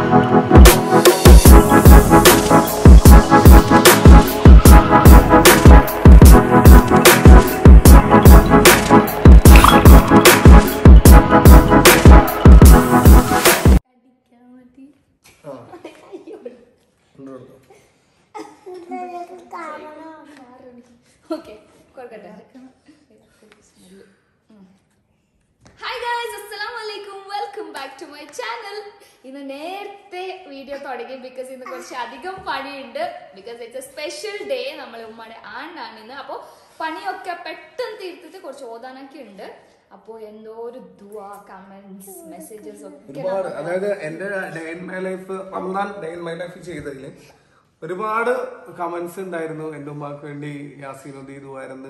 ആ ഉണ്ട് കൊടുത്തു. ഓക്കെ കൊടുക്കട്ടെ ഹായ് ഗായ്സ് അസ്സലാമു അലൈക്കും welcome back to my channel ഇന്ന് നേരത്തെ വീഡിയോ തുടങ്ങി ബിക്കോസ് ഇന്ന് കുറച്ച് അധികം പണിയുണ്ട് because it's a special day നമ്മളെ ഉമ്മയുടെ ആണ്ടാണ് ഇന്ന് അപ്പോൾ പണിയൊക്കെ പെട്ടെന്ന് തീർത്തിട്ട് കുറച്ച് ഓതാനൊക്കെ ഉണ്ട് അപ്പോൾ എന്തോ ഒരു ദുവാ കമന്റ്സ് മെസ്സേജസ് ഒക്കെ ഒരുപാട് നമുക്ക് അതായത് എന്റെ day in my life Ramadan day in my life ചെയ്തതിൽ ഒരുപാട് കമന്റ്സ് ഉണ്ടായിരുന്നു എന്റെ ഉമ്മാക്ക് വേണ്ടി യാസീനുദ്ദീ ഇതുവായിരുന്നു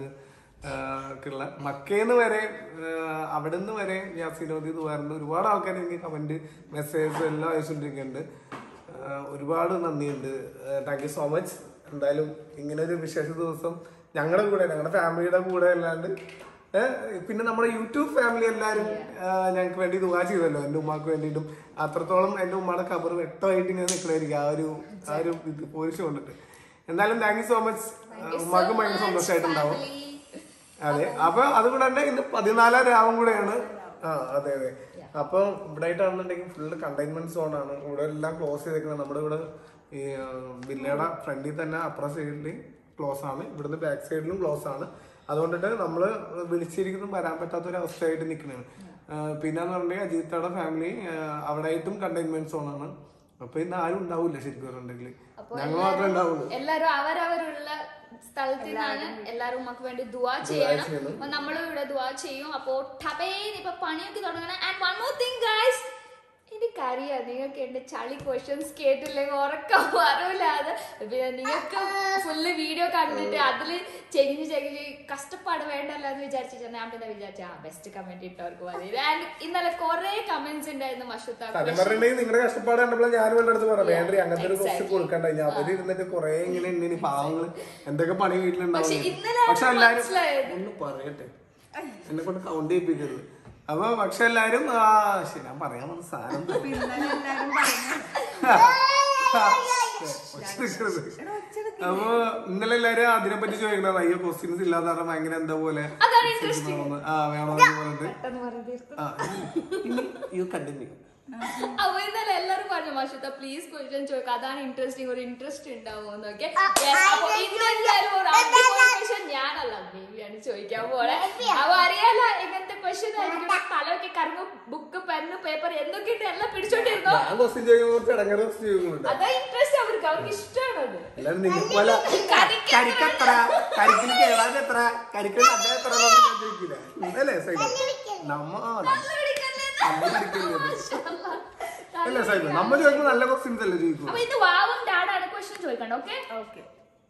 ഉള്ള മക്കേന്ന് വരെ ആഹ് അവിടുന്ന് വരെ യാസീനുദ്ദീ ഇതുവായിരുന്നു ഒരുപാട് ആൾക്കാർ എനിക്ക് കമന്റ് മെസ്സേജ് എല്ലാം അയച്ചുകൊണ്ടിരിക്കുന്നുണ്ട് ആഹ് ഒരുപാട് നന്ദിയുണ്ട് താങ്ക് യു സോ മച്ച് എന്തായാലും ഇങ്ങനെ ഒരു വിശേഷ ദിവസം ഞങ്ങളുടെ കൂടെ ഞങ്ങളുടെ ഫാമിലിയുടെ കൂടെ അല്ലാണ്ട് ഏഹ് പിന്നെ നമ്മുടെ യൂട്യൂബ് ഫാമിലി എല്ലാവരും ആഹ് ഞങ്ങൾക്ക് വേണ്ടി ദുവാ ചെയ്തല്ലോ എൻ്റെ ഉമ്മാക്ക് വേണ്ടിയിട്ടും അത്രത്തോളം എൻ്റെ ഉമ്മയുടെ കബർ വ്യക്തമായിട്ട് ഇങ്ങനെ നിൽക്കണായിരിക്കും ആ ഒരു ആ ഒരു ഇത് പോലീസ് കൊണ്ടിട്ട് എന്തായാലും താങ്ക് യു സോ മച്ച് ഉമ്മാക്ക് ഭയങ്കര സന്തോഷമായിട്ടുണ്ടാവും അതെ അപ്പൊ അതുകൊണ്ട് തന്നെ ഇന്ന് പതിനാലാം രാവും കൂടെയാണ് ആ അതെ അതെ അപ്പൊ ഇവിടെ ആയിട്ടാണെന്നുണ്ടെങ്കിൽ ഫുള്ള് കണ്ടെയ്ൻമെന്റ് സോൺ ആണ് ഇവിടെ എല്ലാം ക്ലോസ് ചെയ്തേക്കുന്നത് നമ്മുടെ ഇവിടെ ഈ ആ, വില്ലയുടെ ഫ്രണ്ടിൽ തന്നെ അപ്പുറ സൈഡിൽ ക്ലോസ് ആണ് ഇവിടുന്ന് ബാക്ക് സൈഡിലും ക്ലോസ് ആണ് അതുകൊണ്ടിട്ട് നമ്മള് വിളിച്ചിരിക്കുന്നതും വരാൻ പറ്റാത്ത ഒരു അവസ്ഥയായിട്ട് നിൽക്കുന്നതാണ് പിന്നെന്ന് പറഞ്ഞിട്ടുണ്ടെങ്കിൽ അജിത്തയുടെ ഫാമിലി അവിടെ ആയിട്ടും കണ്ടെയ്ൻമെന്റ് സോൺ ആണ് അപ്പൊ ഇന്ന് ആരും ഉണ്ടാവില്ല ശരിക്കും പറഞ്ഞിട്ടുണ്ടെങ്കിൽ ഞങ്ങൾ മാത്രമേ ഉണ്ടാവുള്ളൂ എല്ലാരും അവരവരുള്ള സ്ഥലത്ത് നിന്നാണ് എല്ലാരും ഉമ്മക്ക് വേണ്ടി ദുവാ ചെയ്യണം ചെയ്യണം. അപ്പൊ നമ്മളും ഇവിടെ ദുവാ ചെയ്യും അപ്പോ ടബേന്ന് ഇപ്പൊ പണിയൊക്കെ തുടങ്ങണം and one more thing guys എനിക്കറിയാം നിങ്ങൾക്ക് എന്റെ ചളി ക്വസ്റ്റ്യൻസ് കേട്ടില്ലെങ്കിൽ ഉറക്കം വരൂലാതെ പിന്നെ നിങ്ങൾക്ക് ഫുള്ള് വീഡിയോ കണ്ടിട്ട് അതില് ചെരിഞ്ഞ് ചെരിഞ്ഞ് കഷ്ടപ്പാട് വേണ്ടല്ലോ എന്ന് വിചാരിച്ചു ഞാൻ പിന്നെ വിചാരിച്ചു ആ ബെസ്റ്റ് കമന്റ് ഇട്ടവർക്ക് മതി ആൻഡ് ഇന്നലെ കുറെ കമന്റ്സ് ഉണ്ടായിരുന്നു മഷുത്ത സത്യം പറഞ്ഞിട്ടുണ്ടെങ്കിൽ നിങ്ങളുടെ കഷ്ടപ്പാട് കണ്ടപ്പോൾ ഞാൻ വേണ്ട അടുത്ത് പറയാം വേണ്ടി അങ്ങനത്തെ ഒരു ക്വസ്റ്റ്യൻ കൊടുക്കണ്ട ഞാൻ അവര് ഇരുന്നിട്ട് കുറെ ഇങ്ങനെ ഉണ്ട് ഇനി പാവങ്ങള് എന്തൊക്കെ പണി വീട്ടിലുണ്ടാവും പക്ഷെ ഇന്നലെയാണ് പക്ഷെ എല്ലാരും മനസ്സിലായത്. ഒന്ന് പറയട്ടെ എന്നെ കൊണ്ട് കൗണ്ട് ചെയ്യിപ്പിക്കരുത് അപ്പൊ പക്ഷെ എല്ലാരും ആ ശരി ഞാൻ പറയാൻ വന്ന സാധനം അപ്പൊ ഇന്നലെ എല്ലാരും അതിനെ പറ്റി ചോദിക്കണത് അയ്യോ ക്വസ്റ്റ്യൻസ് ഇല്ലാതെ പറഞ്ഞാൽ ഭയങ്കര എന്താ പോലെ അതാണ് ഇൻട്രസ്റ്റിംഗ് ആ വേണമെന്ന് പറഞ്ഞിട്ട് പെട്ടെന്ന് പറഞ്ഞു ആ ഇനി യു കണ്ടിന്യൂ അപ്പൊ ഇന്നലെ എല്ലാരും പറഞ്ഞു മാഷത്ത പ്ലീസ് ക്വസ്റ്റ്യൻ ചോദിക്കുക അതാണ് ഇൻട്രസ്റ്റിംഗ് ഒരു ഇൻട്രസ്റ്റ് ഉണ്ടാവുമെന്നൊക്കെ അപ്പൊ ഇന്നെന്തായാലും ഒരു അടിപൊളി ക്വസ്റ്റ്യൻ ഞാനല്ല ബേബിയാണ് ചോദിക്കാൻ പോണെ അപ്പൊ അറിയാല എങ്ങനത്തെ ക്വസ്റ്റ്യൻ ആയിരിക്കും തലയൊക്കെ കറങ്ങ് ബുക്ക് പെന്ന് പേപ്പർ എന്തൊക്കെ ഉണ്ട് എല്ലാം പിടിച്ചോണ്ടിരുന്നോ ഞാൻ ക്വസ്റ്റ്യൻ ചോദിക്കുമ്പോൾ കുറച്ച് ഇടങ്ങേറെ ക്വസ്റ്റ്യൻ ചോദിക്കുന്നുണ്ട് അതാ ഇൻട്രസ്റ്റ് അവർക്ക് അവർക്ക് ഇഷ്ടമാണത് എല്ലാരും നിങ്ങൾക്ക് പോലെ കരിക്ക് കരിക്കെത്ര കരിക്കിന് കേടാൻ എത്ര കരിക്കിന് അതെ എത്ര എന്നൊന്നും ഞാൻ ചോദിക്കില്ല അല്ലേ സൈബ് നമ്മ ആ, നമ്മ നമ്മ കരിക്കില്ല അല്ലേ സൈബ് നമ്മ ചോദിക്കുമ്പോൾ നല്ല ക്വസ്റ്റ്യൻസ് അല്ലേ ചോദിക്കൂ അപ്പൊ ഇത് വാവും ഡാഡാണ് ക്വസ്റ്റ്യൻ ചോദിക്കണ്ട ഓക്കെ ഓക്കെ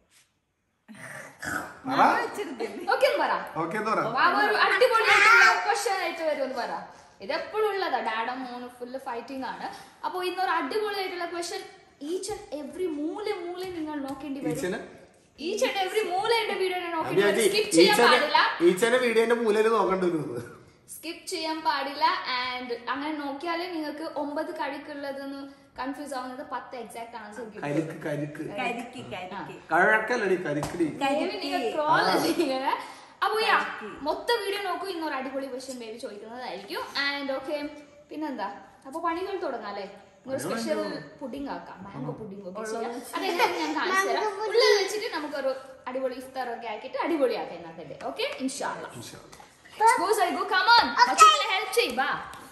ഓക്കെ പറ ഓക്കെ എന്ന് പറയാം വാവ ഒരു അടിപൊളിയായിട്ടുള്ള ക്വസ്റ്റ്യൻ ആയിട്ട് വരുമെന്ന് പറ ഇത് എപ്പോഴും ഉള്ളതാ ഡാഡ മൂന്ന് ഫുള്ള് ഫൈറ്റിംഗ് ആണ് അപ്പൊ ഇന്നൊരു അടിപൊളിയായിട്ടുള്ള ക്വസ്റ്റ്യൻ ഈച്ച് ആൻഡ് എവറി മൂല മൂല നിങ്ങൾ നോക്കേണ്ടി വരും ഈച്ചന് ഈച്ച് ആൻഡ് എവറി മൂലയുടെ വീഡിയോ നോക്കേണ്ടി വരും സ്കിപ്പ് ചെയ്യാൻ ഈച്ചനെ പാടില്ല ഈച്ചനെ വീഡിയോന്റെ മൂലയിൽ നോക്കേണ്ടി വരുന്നത് സ്കിപ്പ് ചെയ്യാൻ പാടില്ല ആൻഡ് അങ്ങനെ നോക്കിയാലേ നിങ്ങൾക്ക് ഒമ്പത് കടിക്കുള്ളതെന്ന് കൺഫ്യൂസ് ആവുന്നത് പത്ത് എക്സാക്ട് ആൻസർ കിട്ടും കരിക്ക് കരിക്ക് കരിക്ക് കരിക്ക് കഴക്കല്ലടി കരിക്കടി ബേബി നിങ്ങൾ ട്രോൾ ചെയ്യണേ അപ്പൊ യാ മൊത്തം വീഡിയോ നോക്കൂ ഇന്നൊരു അടിപൊളി ക്വസ്റ്റ്യൻ ബേബി ചോദിക്കുന്നതായിരിക്കും ആൻഡ് ഓക്കെ പിന്നെന്താ അപ്പൊ പണികൾ തുടങ്ങാം അല്ലേ ഒരു സ്പെഷ്യൽ പുഡിംഗ് ആക്കാം മാംഗോ പുഡിംഗ് ഒക്കെ ചെയ്യാം അതെല്ലാം ഞാൻ കാണിച്ചു തരാം ഉള്ളത് വെച്ചിട്ട് നമുക്കൊരു അടിപൊളി ഇഫ്താർ ഒക്കെ ആക്കിയിട്ട് അടിപൊളിയാക്കാം ഇന്നത്തെ ഓക്കെ ഇൻഷാല്ല Go, Sai, go, come on. മച്ചുവിനെ help ചെയ്യ്, വാ.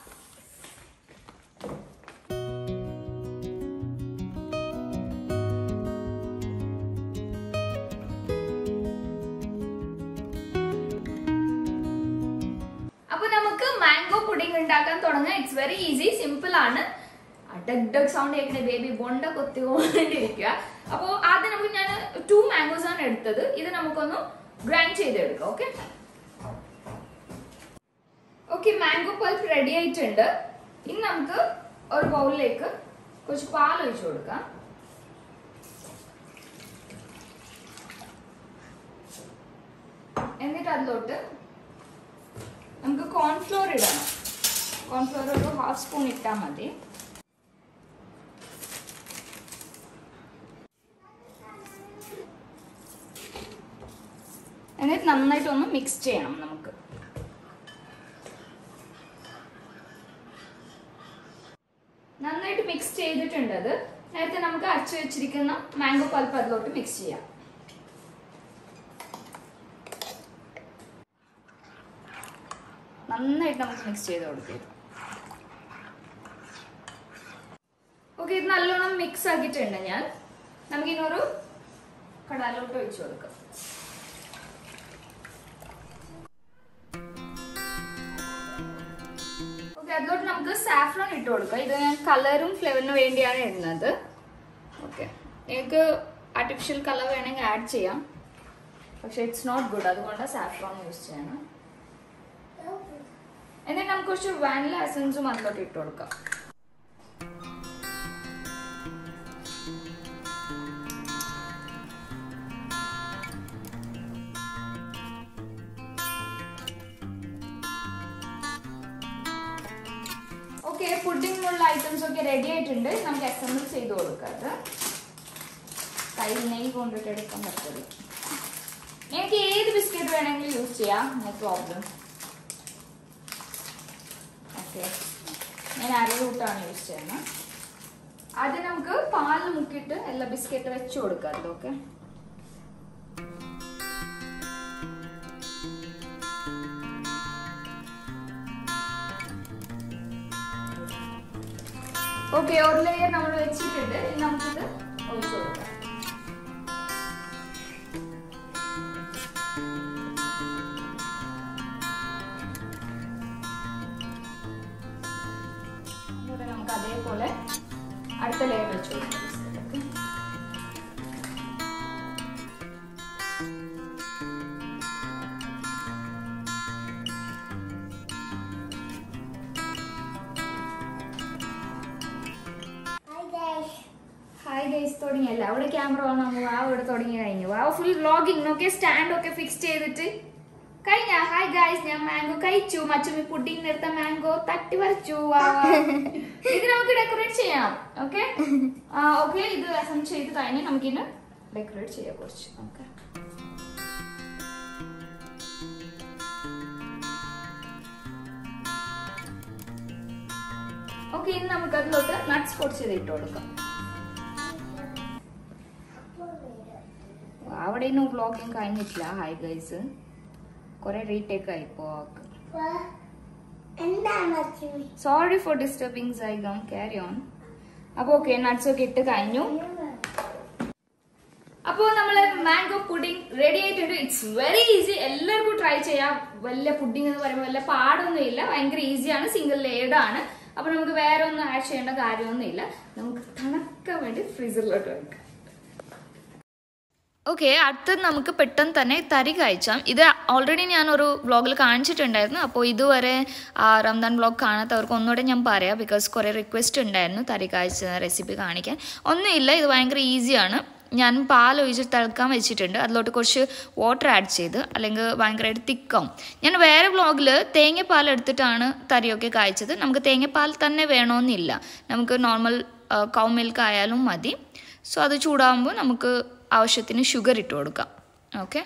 അപ്പൊ നമുക്ക് മാംഗോ പുഡിംഗ് ഉണ്ടാക്കാൻ തുടങ്ങാം ഇറ്റ്സ് വെരി ഈസി സിമ്പിൾ ആണ് ഡഗ് ഡഗ് സൗണ്ട് കേൾക്കുന്ന ബേബി ബൊണ്ട കൊത്തിക്കൊണ്ടിരിക്കുക അപ്പോൾ ആദ്യം നമുക്ക് ഞാൻ ടു മാംഗോസ് ആണ് എടുത്തത് ഇത് നമുക്കൊന്ന് ഗ്രൈൻഡ് ചെയ്തെടുക്കാം okay okay mango pulp ready ആയിട്ടുണ്ട് ഇനി നമുക്ക് ഒരു ബൗളിലേക്ക് കുറച്ച് പാൽ ഒഴിച്ചു കൊടുക്കാം എന്നിട്ട് അതിലോട്ട് നമുക്ക് കോൺഫ്ലോർ ഇടണം കോൺഫ്ലോർ ഒരു ഹാഫ് സ്പൂൺ ഇട്ടാൽ മതി എന്നിട്ട് നന്നായിട്ടൊന്ന് മിക്സ് ചെയ്യണം നമുക്ക് നന്നായിട്ട് മിക്സ് ചെയ്തിട്ടുണ്ട് അത് നേരത്തെ നമുക്ക് അരച്ചു വെച്ചിരിക്കുന്ന മാംഗോ പൾപ്പ് അതിലോട്ട് മിക്സ് ചെയ്യാം നന്നായിട്ട് നമുക്ക് മിക്സ് ചെയ്ത് കൊടുക്കുക ഓക്കെ ഇത് നല്ലോണം മിക്സ് ആക്കിയിട്ടുണ്ട് ഞാൻ നമുക്കിനൊരു കടാലോട്ട് ഒഴിച്ചു കൊടുക്കാം ഓക്കെ അതിലോട്ട് നമുക്ക് സാഫ്രോൺ ഇട്ട് കൊടുക്കാം ഇത് ഞാൻ കളറും ഫ്ലേവറിന് വേണ്ടിയാണ് ഇടുന്നത് ഓക്കെ നിങ്ങൾക്ക് ആർട്ടിഫിഷ്യൽ കളർ വേണമെങ്കിൽ ആഡ് ചെയ്യാം പക്ഷെ ഇറ്റ്സ് നോട്ട് ഗുഡ് അതുകൊണ്ട് സാഫ്രോൺ യൂസ് ചെയ്യണം എന്നിട്ട് നമുക്ക് കുറച്ച് വാനില എസൻസും അതിലോട്ട് ഇട്ട് കൊടുക്കാം ഓക്കെ പുഡിങ്ങിനുള്ള ഐറ്റംസ് ഒക്കെ റെഡി ആയിട്ടുണ്ട് നമുക്ക് അസംബിൾ ചെയ്ത് കൊടുക്കാം അത് കയ്യിൽ നെയ്യ് കൊണ്ടിട്ട് എടുക്കാൻ പറ്റുള്ളൂ എനിക്ക് ഏത് ബിസ്ക്കറ്റ് വേണമെങ്കിലും യൂസ് ചെയ്യാം നോ പ്രോബ്ലം ഓക്കെ ഞാൻ അരൂട്ടാണ് യൂസ് ചെയ്യുന്നത് ആദ്യം നമുക്ക് പാൽ മുക്കിയിട്ട് എല്ലാ ബിസ്ക്കറ്റ് വെച്ച് കൊടുക്കാം ഓക്കെ ഓക്കെ ഒരു ലെയർ നമ്മൾ വെച്ചിട്ടുണ്ട് ഇനി നമുക്കിത് ഒഴിച്ചു കൊടുക്കാം ഇവിടെ നമുക്ക് അതേപോലെ അടുത്ത ലെയർ വെച്ച് കൊടുക്കാം biscuit ഒക്കെ. ഹായ് ഗൈസ് തുടങ്ങിയല്ല അവിടെ ക്യാമറ ഓൺ ആകുമ്പോൾ ആ ഇവിടെ തുടങ്ങി കഴിഞ്ഞു ആ ഫുൾ വ്ളോഗിങ് ഒക്കെ സ്റ്റാൻഡ് ഒക്കെ ഫിക്സ് ചെയ്തിട്ട് കഴിഞ്ഞ ഹായ് ഗൈസ് ഞാൻ മാംഗോ കഴിച്ചു മച്ചുമി പുഡിംഗ് നിർത്ത മാംഗോ തട്ടി പറിച്ചു വാ, വാ. ഇത് നമുക്ക് ഡെക്കറേറ്റ് ചെയ്യാം ഓക്കെ ഓക്കെ ഇത് അസം ചെയ്ത് കഴിഞ്ഞ് നമുക്കിന്ന് ഡെക്കറേറ്റ് ചെയ്യാം കുറച്ച് ഓക്കെ ഓക്കെ ഇനി നമുക്ക് അതിലോട്ട് നട്ട്സ് പൊടിച്ചത് ഇട്ട് കൊടുക്കാം അവിടെ ഇന്നും വ്ളോഗിങ് കഴിഞ്ഞിട്ടില്ല ഹായ് ഗൈസ് കുറെ റീടേക്ക് ആയി പോക്ക് സോറി ഫോർ ഡിസ്റ്റർബിങ് സൈഗം ക്യാരി ഓൺ അപ്പൊ ഓക്കെ നട്ട്സ് ഒക്കെ ഇട്ട് കഴിഞ്ഞു അപ്പോൾ നമ്മള് മാംഗോ പുഡിംഗ് റെഡി ആയിട്ടുണ്ട് ഇറ്റ്സ് വെരി ഈസി എല്ലാവർക്കും ട്രൈ ചെയ്യാം വലിയ പുഡിംഗ് എന്ന് പറയുമ്പോൾ വലിയ പാടൊന്നും ഇല്ല ഭയങ്കര ഈസിയാണ് സിംഗിൾ ലെയർഡ് ആണ് അപ്പൊ നമുക്ക് വേറെ ഒന്നും ആഡ് ചെയ്യേണ്ട കാര്യമൊന്നും ഇല്ല നമുക്ക് തണുക്കാൻ വേണ്ടി ഫ്രീസറിലോട്ട് വെക്കാം ഓക്കെ അടുത്തത് നമുക്ക് പെട്ടെന്ന് തന്നെ തരി കഴിച്ചാം ഇത് ഓൾറെഡി ഞാൻ ഒരു വ്ളോഗിൽ കാണിച്ചിട്ടുണ്ടായിരുന്നു അപ്പോൾ ഇതുവരെ ആ റംദാൻ വ്ളോഗ് കാണാത്തവർക്ക് ഒന്നുകൂടെ ഞാൻ പറയാം ബിക്കോസ് കുറേ റിക്വസ്റ്റ് ഉണ്ടായിരുന്നു തരി കാഴ്ച റെസിപ്പി കാണിക്കാൻ ഒന്നുമില്ല ഇത് ഭയങ്കര ഈസിയാണ് ഞാൻ പാൽ ഒഴിച്ച് തിളക്കാൻ വെച്ചിട്ടുണ്ട് അതിലോട്ട് കുറച്ച് വാട്ടർ ആഡ് ചെയ്ത് അല്ലെങ്കിൽ ഭയങ്കരമായിട്ട് തിക്കാവും ഞാൻ വേറെ വ്ളോഗിൽ തേങ്ങാപ്പാൽ എടുത്തിട്ടാണ് തരിയൊക്കെ കായ്ച്ചത് നമുക്ക് തേങ്ങാപ്പാൽ തന്നെ വേണമെന്നില്ല നമുക്ക് നോർമൽ കൗ മിൽക്ക് ആയാലും മതി സോ അത് ചൂടാകുമ്പോൾ നമുക്ക് ആവശ്യത്തിന് ഷുഗർ ഇട്ട് കൊടുക്കാം ഓക്കെ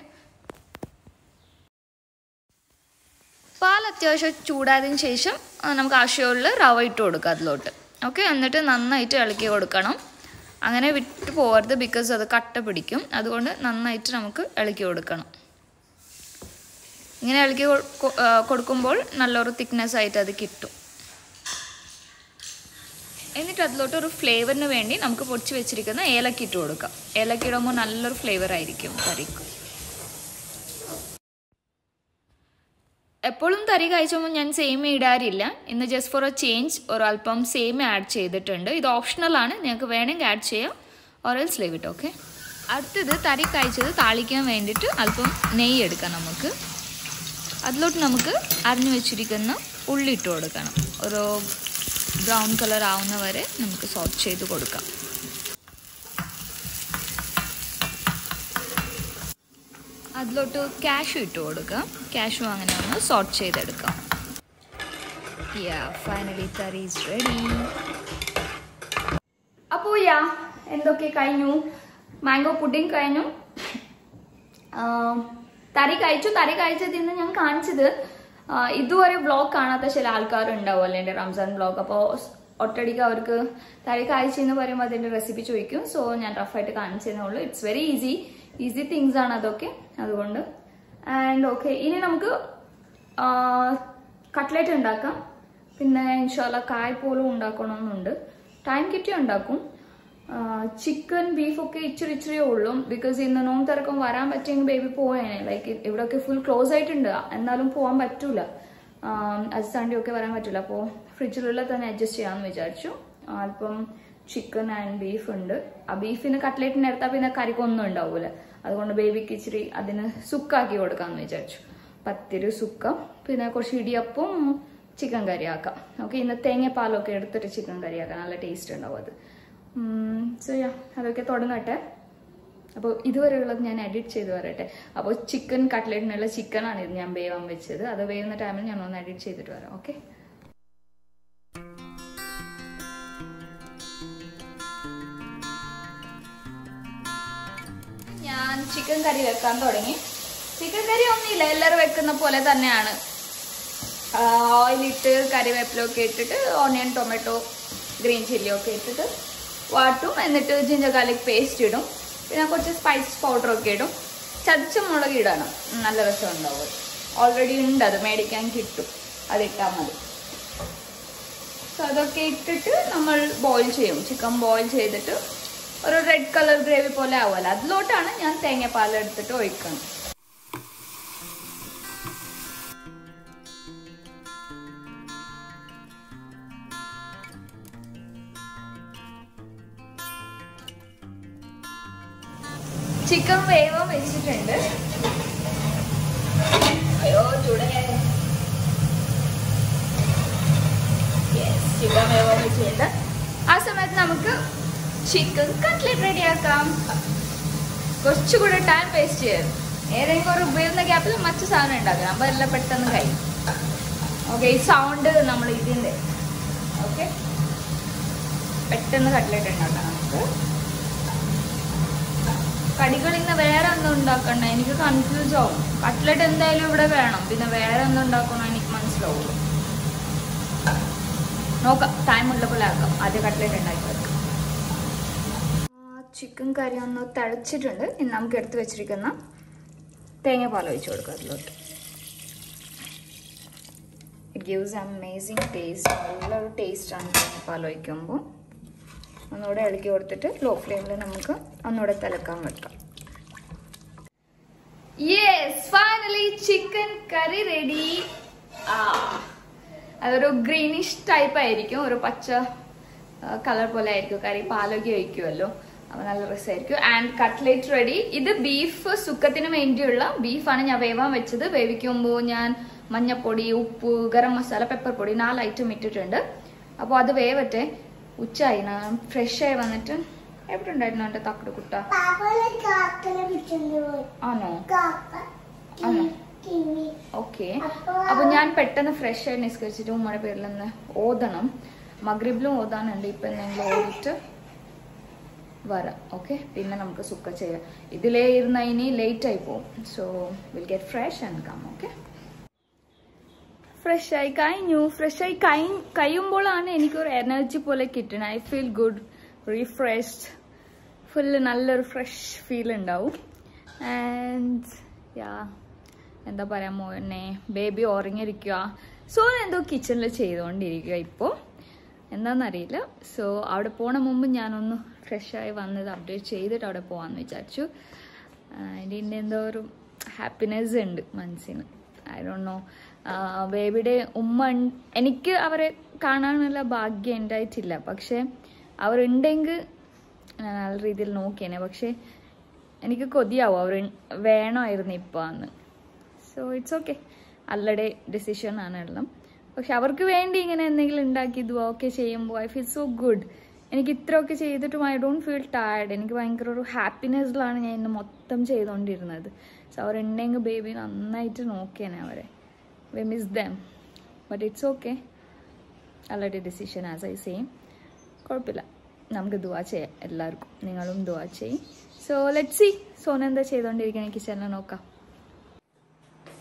പാൽ അത്യാവശ്യം ചൂടായതിനു ശേഷം ആ, നമുക്ക് ആവശ്യമുള്ള റവ ഇട്ട് കൊടുക്കാം അതിലോട്ട് ഓക്കെ എന്നിട്ട് നന്നായിട്ട് ഇളക്കി കൊടുക്കണം അങ്ങനെ വിട്ട് പോകരുത് ബിക്കോസ് അത് കട്ട പിടിക്കും അതുകൊണ്ട് നന്നായിട്ട് നമുക്ക് ഇളക്കി കൊടുക്കണം ഇങ്ങനെ ഇളക്കി കൊ- കൊ- ആ, കൊടുക്കുമ്പോൾ നല്ലൊരു തിക്നെസ് ആയിട്ട് അത് കിട്ടും എന്നിട്ട് അതിലോട്ട് ഒരു ഫ്ലേവറിന് വേണ്ടി നമുക്ക് പൊടിച്ച് വെച്ചിരിക്കുന്ന ഏലക്ക ഇട്ട് കൊടുക്കാം ഏലക്ക ഇടുമ്പോൾ നല്ലൊരു ഫ്ലേവർ ആയിരിക്കും കറിക്ക് എപ്പോഴും തരി കഴിച്ചുമ്പോൾ ഞാൻ സേമിയ ഇടാറില്ല ഇന്ന് ജസ്റ്റ് ഫോർ എ ചേഞ്ച് ഒരു അല്പം സേമിയ ആഡ് ചെയ്തിട്ടുണ്ട് ഇത് ഓപ്ഷണലാണ് നിങ്ങൾക്ക് വേണമെങ്കിൽ ആഡ് ചെയ്യാം ഓറൽസ് ലീവ് ഇട്ട് ഓക്കെ അടുത്തത് തരി കഴിച്ചത് താളിക്കാൻ വേണ്ടിയിട്ട് അല്പം നെയ്യ് എടുക്കാം നമുക്ക് അതിലോട്ട് നമുക്ക് അരിഞ്ഞു വെച്ചിരിക്കുന്ന ഉള്ളി ഇട്ട് കൊടുക്കണം ഒരു ബ്രൗൺ കളർ ആവുന്ന വരെ നമുക്ക് സോട്ട് ചെയ്ത് കൊടുക്കാം അതിലോട്ട് ക്യാഷു ഇട്ട് കൊടുക്കാം ക്യാഷു അങ്ങനെ ഒന്ന് സോട്ട് ചെയ്തെടുക്കാം yeah finally curry is ready അപ്പോൾ യാ എന്തൊക്കെ കഴിഞ്ഞു മാംഗോ പുഡിംഗ് കഴിഞ്ഞു തറി കഴിച്ചു തറി കഴിച്ചതിന്ന് ഞാൻ കാണിച്ചത് ആ, ഇതുവരെ വ്ളോഗ് കാണാത്ത ചില ആൾക്കാരുണ്ടാവുമല്ലോ എന്റെ റംസാൻ വ്ളോഗ് അപ്പോൾ ഒറ്റടിക്ക് അവർക്ക് തറി കഴിച്ചു എന്ന് പറയുമ്പോൾ അതിന്റെ റെസിപ്പി ചോദിക്കും സോ ഞാൻ റഫായിട്ട് കാണിച്ചതേ ഉള്ളൂ it's very easy easy things ആണ് അതൊക്കെ അതുകൊണ്ട് ആൻഡ് ഓക്കെ ഇനി നമുക്ക് കട്ട്ലേറ്റ് ഉണ്ടാക്കാം പിന്നെ ഇൻഷാല്ല കായ് പോലും ഉണ്ടാക്കണമെന്നുണ്ട് ടൈം കിട്ടി ഉണ്ടാക്കും ചിക്കൻ ബീഫൊക്കെ ഇച്ചിരി ഇച്ചിരിയേ ഉള്ളൂ ബിക്കോസ് ഇന്ന് നോൺ തിരക്കം വരാൻ പറ്റിയെങ്കിൽ ബേബി പോയേനെ ലൈക്ക് ഇവിടെയൊക്കെ ഫുൾ ക്ലോസ് ആയിട്ടുണ്ട് എന്നാലും പോകാൻ പറ്റൂല അത് സൺഡേ ഒക്കെ വരാൻ പറ്റില്ല അപ്പോൾ ഫ്രിഡ്ജിലുള്ള തന്നെ അഡ്ജസ്റ്റ് ചെയ്യാമെന്ന് വിചാരിച്ചു അല്പം ചിക്കൻ ആൻഡ് ബീഫ് ഉണ്ട് ആ ബീഫിന് കട്ട്ലേറ്റിന് എടുത്താൽ പിന്നെ കറിക്കൊന്നും ഉണ്ടാവൂല അതുകൊണ്ട് ബേബിക്ക് ഇച്ചിരി അതിന് സുക്കാക്കി കൊടുക്കാമെന്ന് വിചാരിച്ചു പത്തിരി സുക്ക പിന്നെ കുറച്ച് ഇടിയപ്പം ചിക്കൻ കറി ആക്കാം ഓക്കെ ഇന്ന് തേങ്ങാപ്പാലൊക്കെ എടുത്തിട്ട് ചിക്കൻ കറി ആക്കാം നല്ല ടേസ്റ്റ് ഉണ്ടാവും അത് സോ യാ അതൊക്കെ തുടങ്ങട്ടെ അപ്പോൾ ഇതുവരെയുള്ളത് ഞാൻ എഡിറ്റ് ചെയ്ത് വരട്ടെ അപ്പോൾ ചിക്കൻ കട്ട്ലറ്റിനുള്ള ചിക്കനാണ് ഇത് ഞാൻ വേവാൻ വെച്ചത് അത് വേവുന്ന ടൈമിൽ ഞാൻ ഒന്ന് എഡിറ്റ് ചെയ്തിട്ട് വരാം ഓക്കെ ഞാൻ ചിക്കൻ കറി വെക്കാൻ തുടങ്ങി ചിക്കൻ കറി ഒന്നുമില്ല എല്ലാവരും വെക്കുന്ന പോലെ തന്നെയാണ് ഓയിലിട്ട് കറിവേപ്പിലൊക്കെ ഇട്ടിട്ട് ഓണിയൻ ടൊമാറ്റോ ഗ്രീൻ ചില്ലി ഒക്കെ ഇട്ടിട്ട് വാട്ടും എന്നിട്ട് ജിഞ്ചർ ഗാർലിക് പേസ്റ്റ് ഇടും പിന്നെ കുറച്ച് സ്പൈസ് പൗഡർ ഒക്കെ ഇടും ചതച്ച മുളക് ഇടണം നല്ല രസം ഉണ്ടാവും ഓൾറെഡി ഉണ്ട് അത് മേടിക്കാൻ കിട്ടും അതിട്ടാൽ മതി സോ അതൊക്കെ ഇട്ടിട്ട് നമ്മൾ ബോയിൽ ചെയ്യും ചിക്കൻ ബോയിൽ ചെയ്തിട്ട് ഒരു റെഡ് കളർ ഗ്രേവി പോലെ ആവുമല്ലോ അതിലോട്ടാണ് ഞാൻ തേങ്ങാപ്പാൽ എടുത്തിട്ട് ഒഴിക്കുന്നത് ചിക്കൻ വേവാൻ വെച്ചിട്ടുണ്ട് അയ്യോ ചൂടേ ചിക്കൻ വേവാൻ വെച്ചിട്ടുണ്ട് ആ സമയത്ത് നമുക്ക് ചിക്കൻ കട്ട്ലറ്റ് റെഡിയാക്കാം കുറച്ചുകൂടെ ടൈം വേസ്റ്റ് ചെയ്യരുത് ഏതെങ്കിലും ഒരു ഉപയോഗിക്കുന്ന ഗ്യാപ്പിൽ മറ്റു സാധനം ഉണ്ടാക്കണം അപ്പൊ എല്ലാം പെട്ടെന്ന് കഴിയും ഓക്കെ ഈ സൗണ്ട് നമ്മൾ ഇതിന്റെ ഓക്കെ പെട്ടെന്ന് കട്ട്ലറ്റ് ഉണ്ടാക്കാം നമുക്ക് കടികൾ ഇന്ന് വേറെ ഒന്നും ഉണ്ടാക്കണ്ട എനിക്ക് കൺഫ്യൂസ് ആവും കട്ട്ലറ്റ് എന്തായാലും ഇവിടെ വേണം പിന്നെ വേറെ ഒന്നും ഉണ്ടാക്കണോ എനിക്ക് മനസ്സിലാവുള്ളൂ നോക്കാം ടൈം ഉള്ളപ്പോൾ ആക്കാം ആദ്യം കട്ട്ലറ്റ് ഉണ്ടാക്കി വെക്കാം ചിക്കൻ കറി ഒന്ന് തിളച്ചിട്ടുണ്ട് ഇനി നമുക്ക് എടുത്ത് വെച്ചിരിക്കുന്ന തേങ്ങാപ്പാൽ ഒഴിച്ചു കൊടുക്കാം അതിലോട്ട് ഇറ്റ് ഗീവ്സ് അമേസിങ് ടേസ്റ്റ് നല്ലൊരു ടേസ്റ്റാണ് തേങ്ങാപ്പാൽ ഒഴിക്കുമ്പോൾ ഒന്നുകൂടെ ഇളക്കി കൊടുത്തിട്ട് ലോ ഫ്ലെയിമിൽ നമുക്ക് ഒന്നുകൂടെ തിളക്കാൻ വെക്കാം yes finally chicken curry ready അതൊരു ഗ്രീനിഷ് ടൈപ്പ് ആയിരിക്കും ഒരു പച്ച കളർ പോലെ ആയിരിക്കും കറി പാലൊക്കെ ഒഴിക്കുമല്ലോ അപ്പൊ നല്ല രസമായിരിക്കും ആൻഡ് കട്ട്ലേറ്റ് റെഡി ഇത് ബീഫ് സുക്കത്തിന് വേണ്ടിയുള്ള ബീഫാണ് ഞാൻ വേവാൻ വെച്ചത് വേവിക്കുമ്പോൾ ഞാൻ മഞ്ഞപ്പൊടി ഉപ്പ് ഗരം മസാല പെപ്പർ പൊടി നാല് ഐറ്റം ഇട്ടിട്ടുണ്ട് അപ്പോൾ അത് വേവട്ടെ ഉച്ചയായി ഞാൻ ഫ്രഷ് ആയി വന്നിട്ട് എവിടെ ഉണ്ടായിരുന്നു എന്റെ തക്കട് കുട്ട പാപ്പനെ കാക്കനെ വിളിച്ചോണ്ട് പോയി. ആണോ കാക്ക ആണോ കിമി. ഓക്കെ അപ്പൊ ഞാൻ പെട്ടെന്ന് ഫ്രഷ് ആയി നിസ്കരിച്ചിട്ട് ഉമ്മയുടെ പേരിൽ നിന്ന് ഓതണം മഗ്രിബിലും ഓതാനുണ്ട് ഇപ്പൊ എന്തെങ്കിലും ഓതിട്ട് വരാം ഓക്കെ പിന്നെ നമുക്ക് സുക്ക ചെയ്യാം ഇതിലേ ഇരുന്ന ഇനി ലേറ്റ് ആയി പോകും so we'll get fresh and come okay fresh ആയി കഴിഞ്ഞു ഫ്രഷ് ആയി കഴി കഴിയുമ്പോഴാണ് എനിക്കൊരു എനർജി പോലെ കിട്ടുന്നത് I feel good refreshed full നല്ലൊരു ഫ്രഷ് ഫീൽ ഉണ്ടാവും ആൻഡ് യാ എന്താ പറയാ മോനെ ബേബി ഉറങ്ങിയിരിക്കുക സോ എന്തോ കിച്ചണിൽ ചെയ്തുകൊണ്ടിരിക്കുക ഇപ്പോൾ എന്താണെന്നറിയില്ല സോ അവിടെ പോണ മുമ്പ് ഞാനൊന്ന് ഫ്രഷായി വന്നത് അപ്ഡേറ്റ് ചെയ്തിട്ട് അവിടെ പോകാമെന്ന് വിചാരിച്ചു അതിൻ്റെ എന്തോ ഒരു ഹാപ്പിനെസ് ഉണ്ട് മനസ്സിന് ഐ ഡോണ്ട് നോ ബേബിയുടെ ഉമ്മ ഉൺ- എനിക്ക് അവരെ കാണാനുള്ള ഭാഗ്യം ഉണ്ടായിട്ടില്ല പക്ഷെ അവരുണ്ടെങ്കിൽ ഞാൻ നല്ല രീതിയിൽ നോക്കിയേനെ പക്ഷെ എനിക്ക് കൊതിയാവും അവർ വേണമായിരുന്നു ഇപ്പോൾ അന്ന് സോ ഇറ്റ്സ് ഓക്കെ അല്ലടെ ഡിസിഷൻ ആണ് എല്ലാം പക്ഷെ അവർക്ക് വേണ്ടി ഇങ്ങനെ എന്തെങ്കിലും ഉണ്ടാക്കി ഇതുവോ ഒക്കെ ചെയ്യുമ്പോൾ ഐ ഫീൽ സോ ഗുഡ് എനിക്ക് ഇത്രയൊക്കെ ചെയ്തിട്ടും ഐ ഡോണ്ട് ഫീൽ ടയർഡ് എനിക്ക് ഭയങ്കര ഒരു ഹാപ്പിനെസ്സിലാണ് ഞാൻ ഇന്ന് മൊത്തം ചെയ്തുകൊണ്ടിരുന്നത് സോ അവരുണ്ടെങ്കിൽ ബേബി നന്നായിട്ട് നോക്കിയേനെ അവരെ we miss them but it's okay അല്ലടെ ഡിസിഷൻ ആസ് ഐ സെയിം കുഴപ്പമില്ല നമുക്ക് ദുവാ ചെയ്യാം എല്ലാവർക്കും നിങ്ങളും ദുവാ ചെയ്യും സോ ലെറ്റ് സി സോന എന്താ ചെയ്തുകൊണ്ടിരിക്കുന്നത് കിച്ചണിൽ നോക്കാം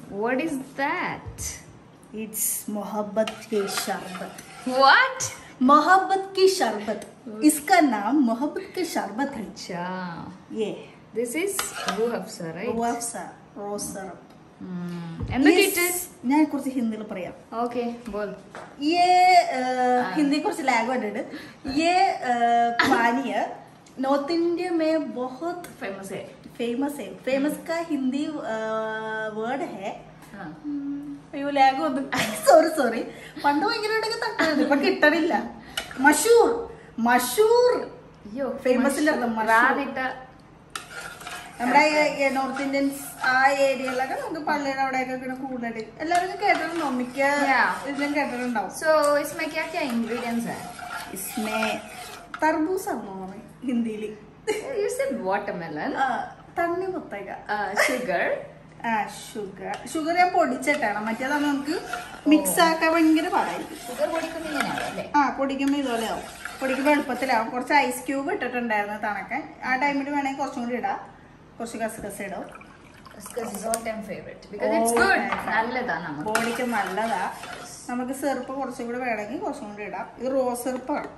വാട്ട് ഈസ് ദാറ്റ് It's मोहब्बत के शरबत വാട്ട് मोहब्बत की शरबत इसका नाम मोहब्बत के शरबत है അച്ഛാ ये this is Rooh Afza right Rooh rose syrup എന്തൊക്കെയിട്ട് ഞാൻ കുറച്ച് ഹിന്ദിയിൽ പറയാം ഓക്കെ ബോൾ ये अ, हिंदी कुछ लैंग्वेज है ये अ, पानीय नॉर्थ इंडिया में बहुत ഫേമസ് है फेमस है फेमस का हिंदी വേർഡ് है ആ. അയ്യോ ലാഗ് വന്നു സോറി സോറി പണ്ട് ഭയങ്കര തട്ടായിരുന്നു ഇപ്പൊ കിട്ടണില്ല മഷൂർ മഷൂർ അയ്യോ Famous ഇല്ലാത്ത മഷൂർ. റാന്നിട്ട നമ്മുടെ ഈ നോർത്ത് ഇന്ത്യൻസ് ആ ഏരിയയിലൊക്കെ നമുക്ക് പള്ളിയുടെ അവിടെയൊക്കെ ഇങ്ങനെ കൂടുതൽ എല്ലാവരും കേട്ടിട്ടുണ്ടോ മിക്ക Yeah. ഇതിലും കേട്ടിട്ടുണ്ടാവും സോ इसमें क्या क्या ingredients है ഇസ്മേ തർബൂസ് ആണോ ഹിന്ദിയിൽ you said watermelon തണ്ണി മുത്തക uh, sugar ആ ഷുഗർ ഷുഗർ ഞാൻ പൊടിച്ചിട്ടാണ് മറ്റേതാണ് നമുക്ക് മിക്സ് ആക്കാൻ ഭയങ്കര പാടായിരിക്കും sugar പൊടിക്കുന്ന ഇങ്ങനെയാണ് അല്ലേ ആ പൊടിക്കുമ്പോൾ ഇതുപോലെ ആവും പൊടിക്കുമ്പോൾ എളുപ്പത്തിലാവും കുറച്ച് ഐസ് ക്യൂബ് ഇട്ടിട്ടുണ്ടായിരുന്നു തണക്കാൻ ആ ടൈമിൽ വേണമെങ്കിൽ കുറച്ചും കൂടി ഇടാം കുറച്ച് കസകസ ഇടും Because it's all time favorite because it's good നല്ലതാണ് നമുക്ക് ബോഡിക്ക് നല്ലതാ നമുക്ക് സെറുപ്പ് കുറച്ചും കൂടി വേണമെങ്കിൽ കുറച്ചും കൂടി ഇടാം ഇത് റോസ് സെറുപ്പാണ്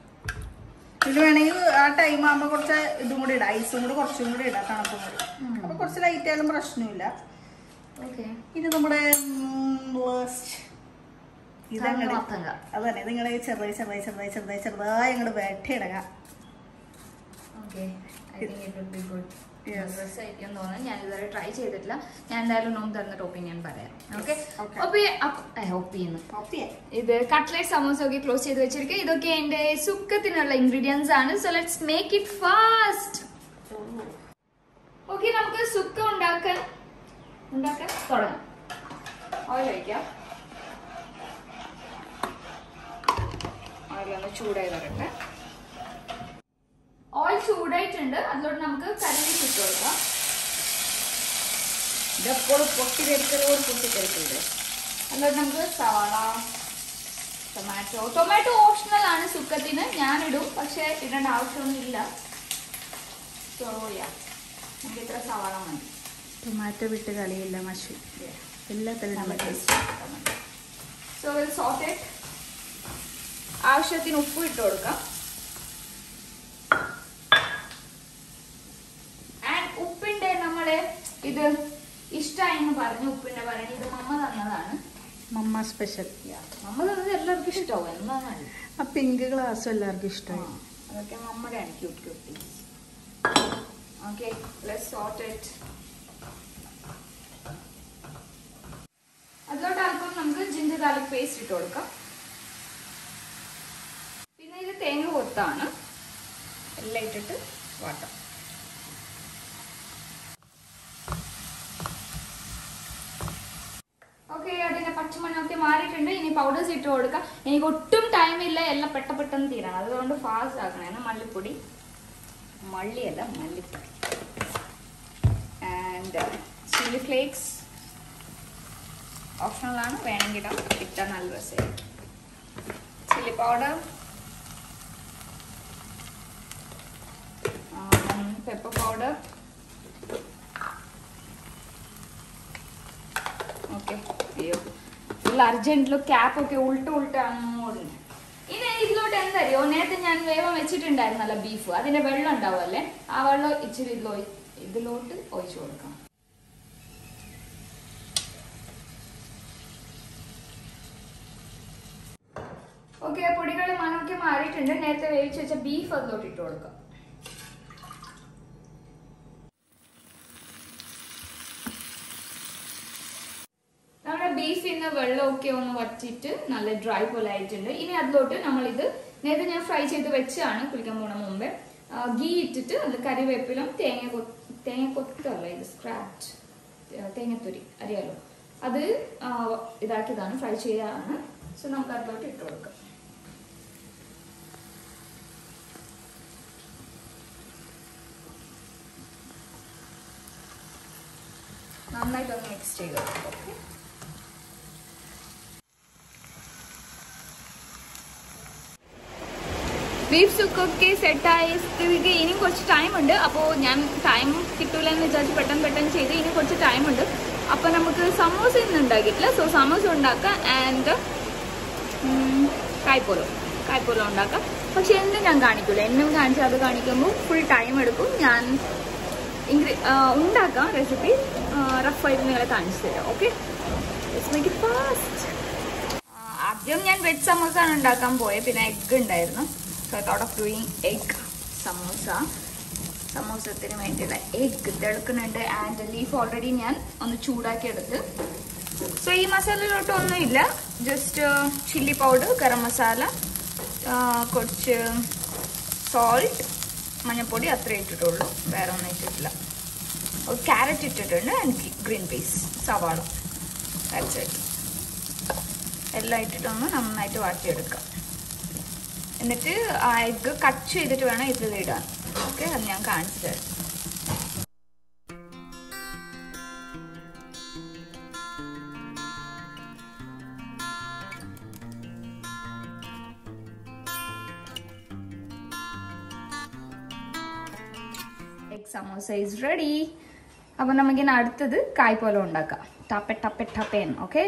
ഇത് വേണമെങ്കിൽ ആ ടൈം ആകുമ്പോൾ കുറച്ച് ഇതും കൂടി ഇടാം ഐസും കൂടി കുറച്ചും കൂടി ഇടാം തണുപ്പും കൂടി അപ്പൊ കുറച്ച് ലൈറ്റ് ആയാലും പ്രശ്നമില്ല okay ഇത് നമ്മുടെ ഉം, last. ഇതങ്ങട് തണ്ണിമത്തങ്ങ. അതന്നെ ഇതിങ്ങനെ ചെറുതായി ചെറുതായി ചെറുതായി ചെറുതായി ചെറുതായി അങ്ങോട്ട് വെട്ടിയിടങ്ങാം okay I think it would be good Yes. രസമായിരിക്കും തോന്നുന്നു ഞാൻ ഇതുവരെ ട്രൈ ചെയ്തിട്ടില്ല ഞാൻ എന്തായാലും നോം തന്നിട്ട് ഒപ്പീനിയൻ പറയാം ഓക്കെ okay. ഒപ്പീന്ന് ഓക്കെ ഇത് കട്ട്ലേറ്റ് സമോസ ഒക്കെ ക്ലോസ് ചെയ്ത് വെച്ചിരിക്കുക ഇതൊക്കെ എന്റെ സുക്കത്തിനുള്ള ഇൻഗ്രീഡിയൻസ് ആണ് so let's make it fast okay നമുക്ക് സുക്ക ഉണ്ടാക്കാൻ ഉണ്ടാക്കാൻ തുടങ്ങാം ഓയിൽ ഒഴിക്കാം ഓയിൽ ഒന്ന് ചൂടായി വരട്ടെ ഓയിൽ ചൂടായിട്ടുണ്ട് അതിലോട്ട് നമുക്ക് കരണ്ടി ചുട്ട് കൊടുക്കാം ഇതെപ്പോഴും പൊട്ടി തെറിക്കലോട് പൊട്ടി തെറിക്കുന്നുണ്ട് അതിലോട്ട് നമുക്ക് സവാള ടൊമാറ്റോ ടൊമാറ്റോ ഓപ്ഷണൽ ആണ് സുക്കത്തിന് ഞാനിടും പക്ഷെ ഇടേണ്ട ആവശ്യമൊന്നും ഇല്ല സോ യാ നമുക്ക് ഇത്ര സവാള മതി ടൊമാറ്റോ വിട്ട് കളിയില്ല മഷി എല്ലാത്തിലും നല്ല ടേസ്റ്റ് സോ സോട്ടഡ് ആവശ്യത്തിന് ഉപ്പ് ഇട്ട് കൊടുക്കാം ആൻഡ് ഉപ്പിന്റെ നമ്മള് ഇത് ഇഷ്ടമായെന്ന് പറഞ്ഞു ഉപ്പിന്റെ പറഞ്ഞു ഇത് മമ്മ തന്നതാണ് മമ്മ സ്പെഷ്യൽ മമ്മ തന്നത് എല്ലാവർക്കും ഇഷ്ടമാവും എന്താണെന്നല്ല ആ പിങ്ക് ഗ്ലാസ്സും എല്ലാവർക്കും ഇഷ്ടമായി അതൊക്കെ മമ്മയുടെയാണ് cute cute things okay let's sauté it അതിലോട്ട് അല്പം നമുക്ക് ജിഞ്ചർ ഗാർലിക് പേസ്റ്റ് ഇട്ട് കൊടുക്കാം പിന്നെ ഇത് തേങ്ങ കൊത്താണ് എല്ലാം ഇട്ടിട്ട് വാട്ടാം ഓക്കെ അതിന്റെ പച്ചമണ്ണൊക്കെ മാറിയിട്ടുണ്ട് ഇനി പൗഡേഴ്സ് ഇട്ട് കൊടുക്കാം എനിക്ക് ഒട്ടും ടൈമില്ല എല്ലാം പെട്ട പെട്ടെന്ന് തീരണം അതുകൊണ്ട് ഫാസ്റ്റ് ആക്കണം എന്നാൽ മല്ലിപ്പൊടി മള്ളിയല്ല മല്ലിപ്പൊടി ആൻഡ് ചില്ലി ഫ്ലേക്സ് ഓപ്ഷണലാണ് വേണമെങ്കിൽ ഇടാം ഇട്ടാൽ നല്ല രസമായിരിക്കും chilli powder pepper powder okay അയ്യോ ഫുൾ അർജന്റിലും ക്യാപ്പ് ഒക്കെ ഉൾട്ട് ഉൾട്ട് അങ്ങോട്ടുണ്ട് ഇനി ഇതിലോട്ട് എന്തറിയോ നേരത്തെ ഞാൻ വേഗം വെച്ചിട്ടുണ്ടായിരുന്നല്ലോ ബീഫ് അതിന്റെ വെള്ളം ഉണ്ടാവുമല്ലേ ആ വെള്ളം ഇച്ചിരി ഇതിലോ ഇതിലോട്ട് ഒഴിച്ചു കൊടുക്കാം ഓക്കെ പൊടികൾ മണമൊക്കെ മാറിയിട്ടുണ്ട് നേരത്തെ വേവിച്ച് വെച്ച ബീഫ് അതിലോട്ട് ഇട്ട് കൊടുക്കാം നമ്മുടെ ബീഫിന്ന് വെള്ളമൊക്കെ ഒന്ന് വറ്റിയിട്ട് നല്ല ഡ്രൈ പോലെ ആയിട്ടുണ്ട് ഇനി അതിലോട്ട് നമ്മളിത് നേരത്തെ ഞാൻ ഫ്രൈ ചെയ്ത് വെച്ചാണ് കുളിക്കാൻ പോണ മുമ്പേ ആ, ഗീ ഇട്ടിട്ട് അതിൽ കറിവേപ്പിലും തേങ്ങ കൊ തേങ്ങ കൊത്തല്ല ഇത് സ്ക്രാച്ച് തേങ്ങത്തൊരി അറിയാലോ അത് ആ, ഇതാക്കിയതാണ് ഫ്രൈ ചെയ്തതാണ് സോ നമുക്ക് അതിലോട്ട് ഇട്ട് കൊടുക്കാം നന്നായിട്ടൊന്ന് മിക്സ് ചെയ്ത് കൊടുക്കാം ഓക്കെ ബീഫ് സുക്കൊക്കെ സെറ്റായ സ്ഥിതിക്ക് ഇനിയും കുറച്ച് ടൈം ഉണ്ട് അപ്പോൾ ഞാൻ ടൈം കിട്ടൂല എന്ന് വിചാരിച്ച് പെട്ടെന്ന് പെട്ടെന്ന് ചെയ്ത് ഇനി കുറച്ച് ടൈം ഉണ്ട് അപ്പൊ നമുക്ക് സമോസ ഇന്ന് ഉണ്ടാക്കിയിട്ടില്ല സോ സമോസ ഉണ്ടാക്കാം ആൻഡ് കായ്പോലോ കായ്പോലോ ഉണ്ടാക്കാം പക്ഷെ എന്നും ഞാൻ കാണിക്കൂല എന്നും കാണിച്ച് അത് കാണിക്കുമ്പോൾ ഫുൾ ടൈം എടുക്കും ഞാൻ ഇൻഗ്രീ ഉണ്ടാക്കാം റെസിപ്പി റഫായിട്ട് നിങ്ങളെ കാണിച്ചു തരാം ഓക്കെ മേക്ക് ഇറ്റ് ഫാസ്റ്റ് ആദ്യം ഞാൻ വെജ് സമോസ ആണ് ഉണ്ടാക്കാൻ പോയത് പിന്നെ എഗ് ഉണ്ടായിരുന്നു so I thought of doing egg samosa സമോസത്തിന് വേണ്ടിയുള്ള എഗ് തിളക്കുന്നുണ്ട് ആൻഡ് ലീഫ് ഓൾറെഡി ഞാൻ ഒന്ന് ചൂടാക്കി എടുത്ത് സോ ഈ മസാലയിലോട്ട് ഒന്നുമില്ല just chilli powder garam masala ആ, കുറച്ച് സോൾട്ട് മഞ്ഞൾപ്പൊടി അത്രേ ഇട്ടിട്ടുള്ളൂ വേറെ ഒന്നും ഇട്ടിട്ടില്ല ഒരു ക്യാരറ്റ് ഇട്ടിട്ടുണ്ട് ആൻഡ് ഗ്രീൻ പീസ് സവാള ദാറ്റ്സ് ഇറ്റ് എല്ലാം ഇട്ടിട്ടൊന്ന് നന്നായിട്ട് വാട്ടിയെടുക്കാം എന്നിട്ട് ആ എഗ്ഗ് കട്ട് ചെയ്തിട്ട് വേണം ഇതിൽ ഇടാൻ ഓക്കെ അത് ഞാൻ കാണിച്ചു തരാം എഗ് സമോസ ഇസ് റെഡി അപ്പൊ നമുക്കിനി അടുത്തത് കായ് പോലെ ഉണ്ടാക്കാം ടപ്പെ ടപ്പെ ടപ്പേൻ ഓക്കെ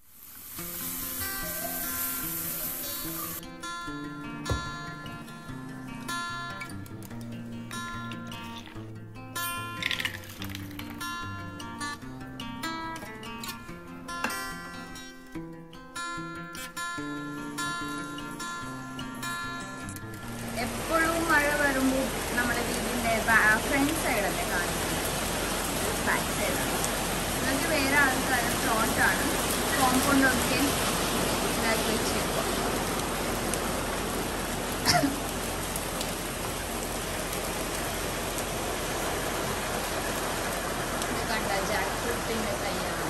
എപ്പോഴും മഴ വരുമ്പോൾ നമ്മുടെ വീടിന്റെ ഫ്രണ്ട് സൈഡല്ലേ കാണിക്കുന്നത് ബാക്ക് സൈഡാണ് നിങ്ങൾക്ക് വേറെ ആൾക്കാർ ഫ്രോണ്ടാണ് കോമ്പൗണ്ടൊക്കെ ഇതാക്കി വെച്ചേക്കുക കണ്ട ജാക്ക് ഫ്രൂട്ടിന്റെ തയ്യാണ്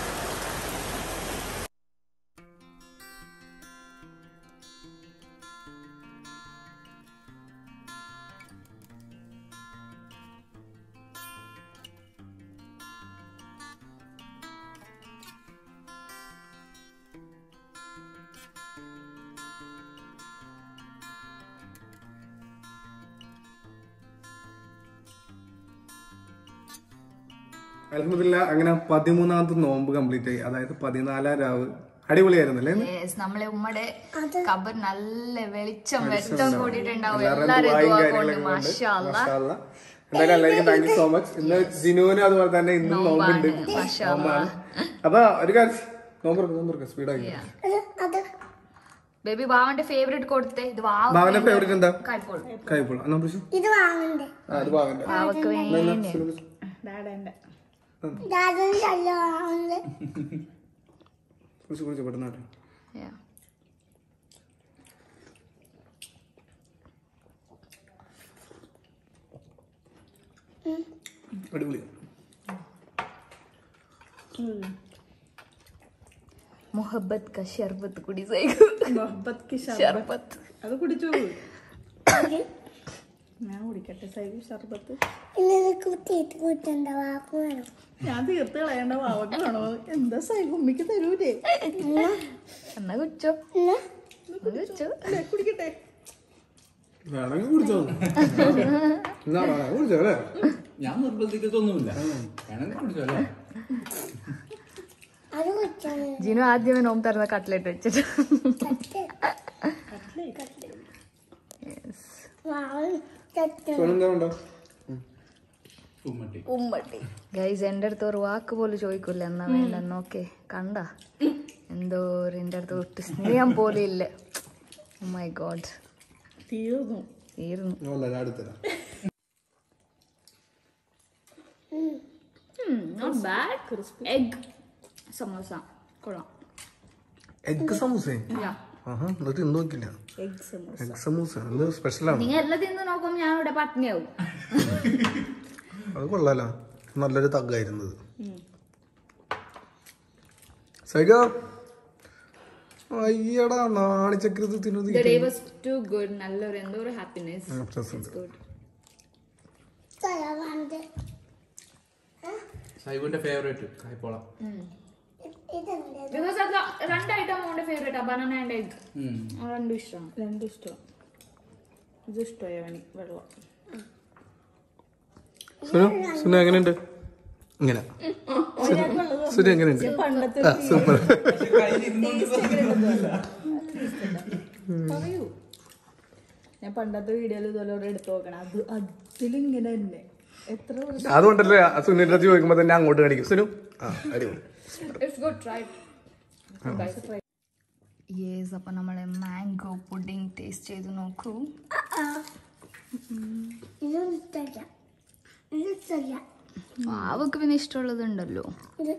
അലഹമില്ല അങ്ങനെ പതിമൂന്നാമത്തെ നോമ്പ് കംപ്ലീറ്റ് ആയി അതായത് പതിനാലാം രാവ് അടിപൊളിയായിരുന്നു അല്ലേ Yes, നമ്മളെ ഉമ്മയുടെ കബർ നല്ല വെളിച്ചം വെട്ടം കൂടിയിട്ടുണ്ടാവും എല്ലാവരുടെയും എല്ലാരും ദുആയും ദുആ കൊണ്ട് കാര്യങ്ങളൊക്കെ കൊണ്ട്. മാഷാ അല്ലാ. മാഷാ അല്ലാ. എന്തായാലും എല്ലാവർക്കും താങ്ക് യു സോ മച്ച് ഇന്ന് ജിനുവിനും അതുപോലെ തന്നെ ഇന്നും നോമ്പുണ്ട് നോമ്പാണ്. മാഷാ നോമ്പാണ് അപ്പൊ ഒരു കാര്യം നോമ്പ് നോമ്പ് സ്പീഡാക്കി Yeah. അത് അത് ബേബി ബാവന്റെ ഫേവറേറ്റ് കൊടുത്തേ ഇത് ഭാവന്റെ ഫേവറേറ്റ് എന്താ കായ്പോൾ കൈപ്പോള എന്നാ പിടിച്ചു ഇത് വാങ്ങണ്ടേ ആ അത് ഭാവന്റെ ബാവക്ക് വേണ്ടി ഡാഡേന്റെ ദാദന്റെ അല്ല വാങ്ങണ്ടേ കുടിച്ചു കുടിച്ചു പെട്ടെന്ന് Yeah. അടിപൊളി മുഹബത്ത് ക ഷർബത്ത് കുടി സൈക്കോ മൊഹബത്ത് കി ഷർബത്ത് ഷർബത്ത് അത് കുടിച്ചോ ഞാൻ കുടിക്കട്ടെ സൈബ് ഷർബത്ത് ഇന്നത് കുത്തിയിട്ട് കുത്തണ്ട വാക്ക് വേണം ഞാൻ തീർത്ത് കളയേണ്ട വാവക്ക് വേണോ എന്താ സൈബ് ഉമ്മിക്ക് തരൂലേ എന്നാ കുച്ചോ എന്നാ കുച്ചോ അല്ലേ കുടിക്കട്ടെ വേണമെങ്കിൽ കുടിച്ചോ എന്നാ വേണം കുടിച്ചോ അല്ലേ ഞാൻ നിർബന്ധിക്കത്തൊന്നുമില്ല വേണമെങ്കിൽ കുടിച്ചോ അല്ലേ അത് കുറ്റാണ് ജിനു ആദ്യമേ നോമ്പ് തരുന്ന കട്ട്ലറ്റ് വെച്ചിട്ട് വാങ്ങി തെറ്റ സോനെന്താ ഉണ്ടോ ഉമ്മട്ടി ഉമ്മട്ടി ഗൈസ് എൻ്റെ അടുത്ത് ഒരു വാക്ക് പോലും ചോദിക്കൂല എന്നാ വേണ്ടെന്ന് ഓക്കെ കണ്ട എന്തോ ഒരു എൻ്റെ അടുത്ത് ഒട്ട് സ്നേഹം പോലും ഇല്ല മൈ ഗോഡ് തീർന്നു തീർന്നു അല്ല ഞാൻ അടുത്തരാം നോട്ട് ബാഡ് എഗ് സമോസ കൊള്ളാം എഗ് സമൂസേ Yeah. ആഹാ എന്നിട്ട് ഇന്ന് നോക്കില്ല എഗ് സമോസ എഗ് സമൂസ എന്ത് സ്പെഷ്യലാണ് നിങ്ങൾ എല്ലാം തിന്ന് നോക്കുമ്പോൾ ഞാൻ ഇവിടെ പട്ടിണിയാവും അത് കൊള്ളാലോ നല്ലൊരു തഗ്ഗായിരുന്നത് സൈഗ അയ്യടാ നാണിച്ചക്കരുത് തിന്നത് The day was too good. നല്ലൊരു എന്തോ ഒരു ഹാപ്പിനെസ് ഗുഡ് തലവാണ്ട് സൈബിന്റെ ഫേവറേറ്റ് കായ്പോള ഇതെന്താ ബിക്കോസ് അത് രണ്ടായിട്ട് അമ്മയുടെ ഫേവറേറ്റ് ബനാന ആൻഡ് എഗ് ഉം. രണ്ടും ഇഷ്ടമാണ് രണ്ടും ഇഷ്ടം ഇത് ഇഷ്ടമായി അവന് വെള്ളം സുനു സുനു എങ്ങനെയുണ്ട് ഇങ്ങനെ സുനി എങ്ങനെയുണ്ട് പണ്ടത്തെ ആ സൂപ്പർ പറയൂ ഞാൻ പണ്ടത്തെ വീഡിയോയിൽ ഇതുപോലെ ഒരു എടുത്തു നോക്കണം അത് അതിലിങ്ങനെ തന്നെ എത്ര വർഷം അതുകൊണ്ടല്ലേ സുനിന്റെ അടുത്ത് ചോദിക്കുമ്പോ തന്നെ അങ്ങോട്ട് കാണിക്കും സുനു ആ അടിപൊളി ഇറ്റ്സ് ഗുഡ് ട്രൈ യേസ് അപ്പൊ നമ്മളെ മാംഗോ പുഡിംഗ് ടേസ്റ്റ് ചെയ്ത് നോക്കൂ ഇതൊന്നും ഇഷ്ടല്ല ഇത് ഇഷ്ടല്ല അവക്ക് പിന്നെ ഇഷ്ടമുള്ളതുണ്ടല്ലോ ഇത്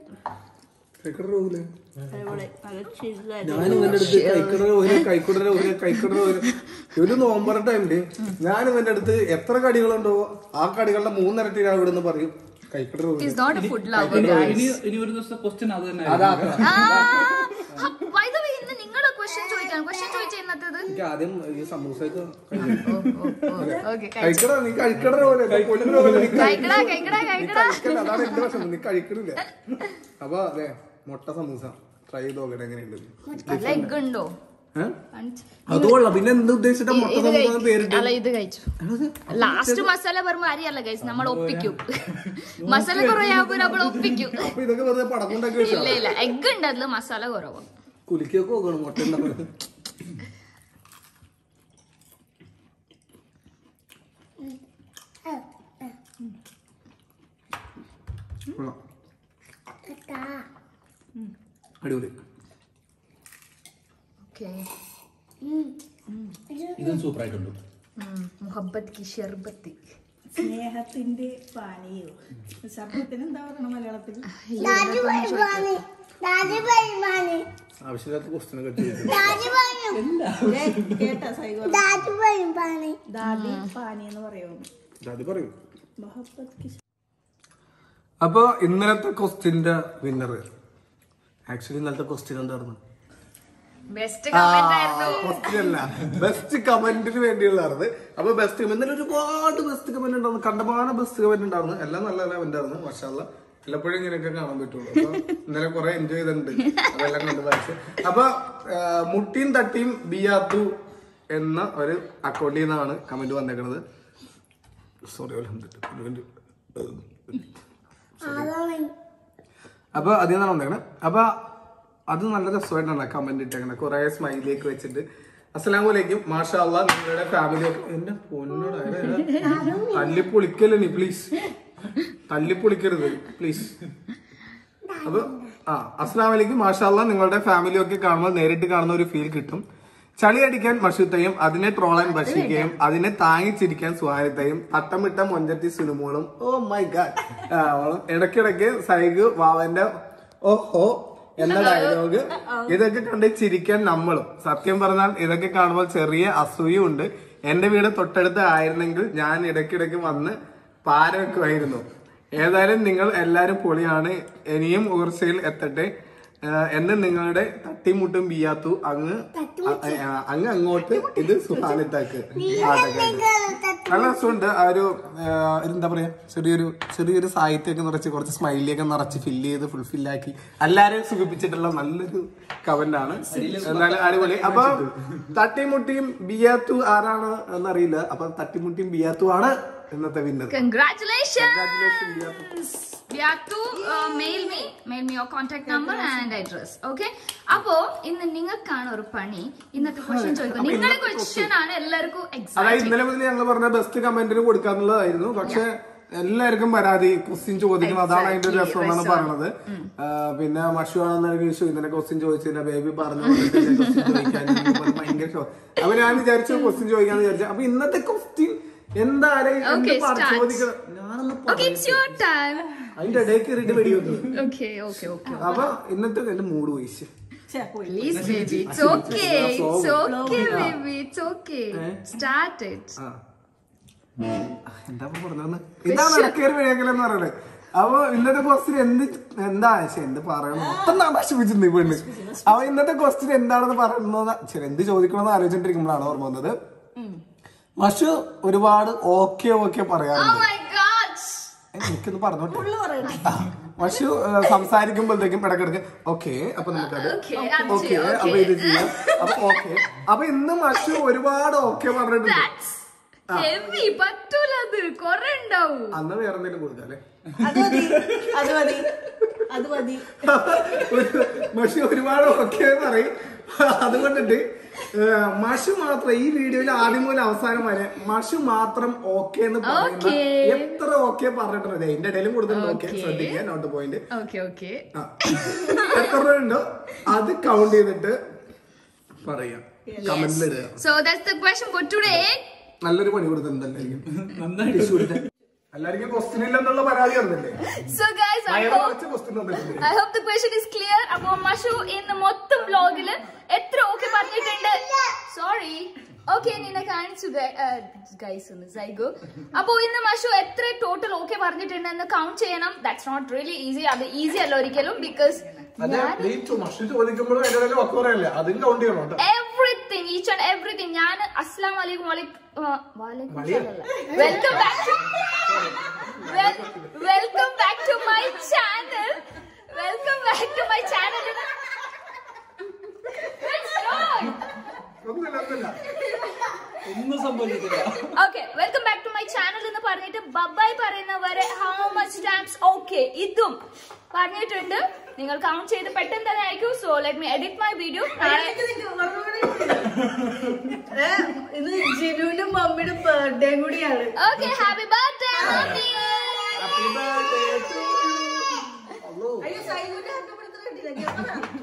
ഞാൻ ഇവന്റെ അടുത്ത് കൈക്കട ഒരു കൈക്കുടര ഒരു കൈക്കുടര ഒരു ഒരു നോമ്പറ ടൈമില് ഞാൻ ഇവന്റെ അടുത്ത് എത്ര കടികളുണ്ടോ ആ കടികളുടെ മൂന്നിരട്ടി ഞാൻ ഇവിടെ നിന്ന് പറയും കൈക്കുടര ഒരു is not a food lover ഇനി ഇനി ഒരു ദിവസത്തെ ക്വസ്റ്റ്യൻ അത് തന്നെ അതാ ഇന്ന് നിങ്ങളുടെ ക്വസ്റ്റ്യൻ ചോദിക്കാൻ ക്വസ്റ്റ്യൻ ചോദിച്ച ഇന്നത്തേത് എനിക്ക് ആദ്യം ഈ സമൂസയൊക്കെ ഓക്കെ കഴിക്കട നീ കഴിക്കട പോലെ കൊല്ലുന്ന പോലെ നീ കഴിക്കടാ കഴിക്കടാ നീ കഴിക്കടാ കഴിക്കണ്ട അതാണ് എന്റെ പ്രശ്നം നീ കഴിക്കണില്ല അപ്പൊ അതെ മുട്ട സമൂസ ട്രൈ ചെയ്ത് നോക്കട്ടെ എങ്ങനെയുണ്ട് നല്ല എഗ് ഉണ്ടോ ഏ? അത് കൊള്ളാം പിന്നെ എന്ത് ഉദ്ദേശിച്ചിട്ടാ മുട്ട ഇത് സമൂസ എന്ന് കഴി- പേരിട്ട് അല്ല ഇത് കഴിച്ചു ലാസ്റ്റ് മസാല പറയുമ്പോ അറിയാലോ കഴിച്ചു നമ്മൾ ഒപ്പിക്കും മസാല കുറയാകുമ്പോ നമ്മൾ ഒപ്പിക്കും അപ്പൊ ഇതൊക്കെ വെറുതെ പടക്കം ഉണ്ടാക്കി വെച്ചാ ഇല്ല ഇല്ല എഗ് ഉണ്ട് അതില് മസാല കുറവാ കുലിക്കൊക്കെ നോക്കണം മുട്ട ഉണ്ടാക്കുന്നത് കൊള്ളാം. കേട്ടാ അടിപൊളി ഓക്കെ ഇതും സൂപ്പർ ആയിട്ടുണ്ട് മുഹബത്ത് കി ഷെർബത്ത് സ്നേഹത്തിന്റെ പാനീയോ ശബ്ദത്തിന് എന്താ പറയണ മലയാളത്തിൽ ദാദി വരുവാണ് ദാദി വരുവാണ് ആവശ്യമില്ലാത്ത ക്വസ്റ്റ്യൻ ഒക്കെ ചെയ്തു ദാദി വരും കേട്ടാ സൈഗോ ദാദി വരുവാണ് ദാദി പാനി എന്ന് പറയുന്നു അത് പറയൂ മൊഹബത്ത് കി അപ്പൊ ഇന്നലത്തെ ക്വസ്റ്റ്യന്റെ വിന്നർ ആക്ച്വലി ഇന്നലത്തെ ക്വസ്റ്റ്യൻ എന്തായിരുന്നു ബെസ്റ്റ് കമന്റ് ആയിരുന്നു ക്വസ്റ്റ്യൻ അല്ല ബെസ്റ്റ് കമന്റിന് വേണ്ടിയുള്ളതാണ് അപ്പൊ ബെസ്റ്റ് ഇന്നലെ ഒരുപാട് ബെസ്റ്റ് കമന്റ് ഉണ്ടായിരുന്നു കണ്ടമാനം ബെസ്റ്റ് കമന്റ് ഉണ്ടായിരുന്നു എല്ലാം നല്ല നല്ല കമന്റ് ആയിരുന്നു പക്ഷല്ല എല്ലപ്പോഴും ഇങ്ങനെയൊക്കെ കാണാൻ പറ്റുള്ളൂ അപ്പൊ ഇന്നലെ കുറെ എൻജോയ് ചെയ്തിട്ടുണ്ട് അതെല്ലാം കണ്ട് വായിച്ചു അപ്പൊ ആ, മുട്ടിയും തട്ടിയും ബിയാത്തു എന്ന ഒരു അക്കൗണ്ടിൽ നിന്നാണ് കമന്റ് വന്നേക്കണത് സോറി ആളവൻ അപ്പൊ അതിൽ നിന്നാണ് വന്നേക്കണേ അപ്പൊ അത് നല്ല രസമായിട്ടാണ് കമന്റ് ഇട്ടേക്കണേ കുറെ സ്മൈലിയൊക്കെ വെച്ചിട്ട് അസ്സലാം വലൈക്കും മാഷാ അള്ളാ നിങ്ങളുടെ ഫാമിലി ഒക്കെ എന്റെ പൊന്നോട് തല്ലി പൊളിക്കല്ലേ നീ പ്ലീസ് തല്ലി പൊളിക്കരുത് പ്ലീസ് അപ്പൊ ആ അസ്സലാം വലൈക്കും മാഷാ അള്ളാ നിങ്ങളുടെ ഫാമിലി ഒക്കെ കാണുമ്പോൾ നേരിട്ട് കാണുന്ന ഒരു ഫീൽ കിട്ടും ചളി അടിക്കാൻ മഷുത്തയും അതിനെ ട്രോളാൻ ബഷിക്കയും അതിനെ താങ്ങിച്ചിരിക്കാൻ സുഹാരിത്തയും തട്ടമിട്ട മൊഞ്ചത്തി സിനിമകളും ഓ മൈ ഗാഡ് ഇടയ്ക്കിടയ്ക്ക് സൈഗ് വാവന്റെ ഓഹോ എന്ന ഡയലോഗ് ഇതൊക്കെ കണ്ട് ചിരിക്കാൻ നമ്മളും സത്യം പറഞ്ഞാൽ ഇതൊക്കെ കാണുമ്പോൾ ചെറിയ അസൂയുണ്ട് എന്റെ വീട് തൊട്ടടുത്ത് ആയിരുന്നെങ്കിൽ ഞാൻ ഇടയ്ക്കിടയ്ക്ക് വന്ന് പാര വെക്കുമായിരുന്നു ഏതായാലും നിങ്ങൾ എല്ലാരും പൊളിയാണ് ഇനിയും ഊർച്ചയിൽ എത്തട്ടെ ആഹ് എന്ന് നിങ്ങളുടെ തട്ടിമുട്ടും ബിയാത്തു അങ്ങ് ആ, അങ്ങ് അങ്ങോട്ട് ഇത് സുഹാനിത്താക്ക് ആട്ടൊക്കെ നല്ല രസമുണ്ട് ആ ഒരു ആഹ്, എന്താ പറയാ ചെറിയൊരു ചെറിയൊരു സാഹിത്യമൊക്കെ നിറച്ച് കുറച്ച് സ്മൈലിയൊക്കെ നിറച്ച് ഫില്ല് ചെയ്ത് ഫുൾഫിൽ ആക്കി എല്ലാരെയും സുഖിപ്പിച്ചിട്ടുള്ള നല്ലൊരു കവന്റാണ് എന്നാലും അടിപൊളി അപ്പൊ തട്ടിമുട്ടിയും ബിയാത്തു ആരാണ് എന്നറിയില്ല അപ്പൊ തട്ടിമുട്ടിയും ബിയാത്തു ആണ് ഇന്നത്തെ winner congratulation congratulation Biyathu We have to uh, mail me, mail me your contact number and address. Okay? അപ്പോ ഇന്ന് നിങ്ങൾക്കാണ് ഒരു പണി ഇന്നത്തെ ക്വസ്റ്റ്യൻ ചോദിക്കുന്നത് നിങ്ങളുടെ ക്വസ്റ്റ്യൻ ആണ് എല്ലാവർക്കും അതായത് എക്സാക്ട് ഇന്നലെ മുതൽ ഞങ്ങൾ പറഞ്ഞ ബെസ്റ്റ് കമന്റിന് കൊടുക്കാന്നുള്ളതായിരുന്നു പക്ഷെ എല്ലാവർക്കും പരാതി ക്വസ്റ്റ്യൻ ചോദിക്കണം അതാണ് അതിന്റെ ഒരു രസം എന്നാണ് പറഞ്ഞത് ആ, പിന്നെ മഷു ആണെന്ന് ചോദിച്ചു ഇന്നലെ ക്വസ്റ്റ്യൻ ചോദിച്ചില്ല ബേബി പറഞ്ഞു കൊടുത്തില്ല question ചോദിക്കാൻ. എന്ന് പറഞ്ഞ് ഭയങ്കര ഷോ അപ്പൊ ഞാൻ വിചാരിച്ചു ക്വസ്റ്റ്യൻ ചോദിക്കാന്ന് വിചാരിച്ചു അപ്പൊ ഇന്നത്തെ ക്വസ്റ്റ്യൻ എന്തായാലും Okay, എന്ത് പറ- start. ചോദിക്കണം ഞാനൊന്ന് ഓക്കെ ഇറ്റ്സ് യുവർ ടൈം അതിന്റെ ഇടയിൽ കയറിയിട്ട് വെടി വെക്കുന്നു ഓക്കെ ഓക്കെ ഓക്കെ അപ്പൊ ഇന്നത്തെ എന്റെ മൂഡ് പോയി please baby it's okay it's okay baby it's okay start it ആ. എന്താ ഇപ്പൊ പറഞ്ഞത് ഇതാണ് ഇടക്കേറി വിഴക്കലെന്ന് പറയുന്നത് അപ്പൊ ഇന്നത്തെ ക്വസ്റ്റ്യൻ എന്ത് എന്താ ശ്ശെ, എന്ത് പറയണം മൊത്തം നശിപ്പിച്ചിട്ടുണ്ട് ഈ പെണ്ണ് അപ്പൊ ഇന്നത്തെ ക്വസ്റ്റ്യൻ എന്താണെന്ന് പറയുന്നത് ശരി എന്ത് ചോദിക്കണമെന്ന് ആലോചിച്ചിട്ടിരിക്കുമ്പോഴാണ് ഓർമ്മ വന്നത് മഷു ഒരുപാട് ഓക്കെ ഓക്കെ ഓ പറയാറുണ്ട് മൈ ഗോഡ് ഏ, എനിക്കൊന്ന് പറഞ്ഞോട്ടെ ആ, മഷു ഏ, സംസാരിക്കുമ്പോഴത്തേക്കും ഇടക്കിടക്ക് ഓക്കെ അപ്പൊ നമുക്കത് Okay, അത് ഓക്കെ ചെയ്യാം, അപ്പൊ okay. ഇത് ചെയ്യാം അപ്പൊ ഓക്കെ അപ്പൊ ഇന്ന് മഷു ഒരുപാട് ഓക്കെ പറഞ്ഞിട്ടുണ്ട് That's ഹെവി പറ്റൂല അത് കൊറേ ഉണ്ടാവും അന്ന് വേറെ എന്തെങ്കിലും കൊടുക്കാം അല്ലേ അത് മതി അത് മതി അത് മതി ഒരു മഷി ഒരുപാട് ഓക്കെ പറയും അതുകൊണ്ടിട്ട് ഏഹ്, മഷു മാത്രം ഈ വീഡിയോയിൽ ആദ്യം മുതൽ അവസാനം വരെ മഷു മാത്രം ഓക്കെ എന്ന് പറയുന്ന Okay. എത്ര ഓക്കെ പറഞ്ഞിട്ടുണ്ട് എന്റെ ഇടയിലും കൊടുത്തിട്ടുണ്ട് ഓക്കെ ശ്രദ്ധിക്കുക നോട്ട് പോയിന്റ് ഓക്കെ ഓക്കെ ആ. എത്ര ഉണ്ടോ അത് കൗണ്ട് ചെയ്തിട്ട് പറയാം കമന്റിൽ ഇടുക so that's the question for today നല്ലൊരു പണി കൊടുത്തിട്ടുണ്ട് എല്ലാവർക്കും നന്നായിട്ട് എല്ലാവർക്കും ക്വസ്റ്റ്യൻ ഇല്ലെന്നുള്ള പരാതി വന്നില്ലേ സോ ഗൈസ് ഐ വയറ് ഹോപ്പ് കുറച്ച് ക്വസ്റ്റ്യൻ വന്നിട്ടുണ്ട് I hope the question is clear അപ്പൊ മഷു ഇന്ന് മൊത്തം വ്ലോഗില് എത്ര ഓക്കെ പറഞ്ഞിട്ടുണ്ട് സോറി ഓക്കെ നിന്നെ കാണിച്ചു ഗൈസ് ഒന്ന് സൈഗോ അപ്പൊ ഇന്ന് മഷു എത്ര ടോട്ടൽ ഓക്കെ പറഞ്ഞിട്ടുണ്ട് എന്ന് കൗണ്ട് ചെയ്യണം ദാറ്റ്സ് നോട്ട് റിയലി ഈസി അത് ഈസി അല്ല ഒരിക്കലും ബിക്കോസ് അതെ നീ മഷു ചോദിക്കുമ്പോഴും എന്റെ ഇടയിൽ ഒക്കെ പറയല്ലേ അതും കൗണ്ട് ചെയ്യണം കേട്ടോ എവറിത്തിങ് ഈച്ച് ആൻഡ് എവറിത്തിങ് ഞാൻ അസ്ലാം വലൈക്കും വലൈക്കും വലിയ- welcome back to welcome back to my channel welcome back to my channel ഒന്നുമില്ല ഒന്നുമില്ല ഒന്നും സംഭവിച്ചിട്ടില്ല okay welcome back to my channel എന്ന് പറഞ്ഞിട്ട് ബബായ് പറയുന്നവരെ ഹൗ മച്ച് ടൈംസ് ഓക്കെ ഇതും പറഞ്ഞിട്ടുണ്ട് നിങ്ങൾ കൗണ്ട് ചെയ്ത് പെട്ടെന്ന് തന്നെ അയക്കൂ so let me edit my video നാളെ ഏ, ഇത് ജിനുവിന്റെ മമ്മിയുടെ ബർത്ത്ഡേ കൂടിയാണ് okay happy birthday mummy Happy birthday to you. അല്ലോ. അയ്യോ സൈനുവിന്റെ ഹാപ്പി ബർത്ത്ഡേ